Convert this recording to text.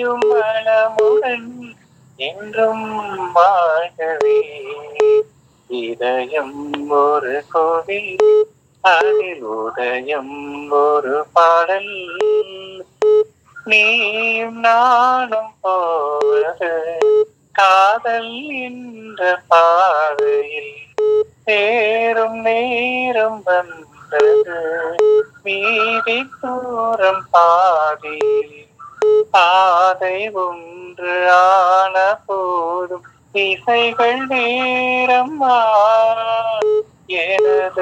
நீயும் வளமுடன் என்றும் வாழ்கவே இதயம் ஒரு கோவில் அதில் உதயம் ஒரு பாடல் நீயும் நானும் போவது காதல் என்ற பாதையில் சேரும் நேரம் வந்தது மீதி தூரம் பாதியில் பாதை ஒன்று ஆன போதும் இசைகள் நேரம் எனது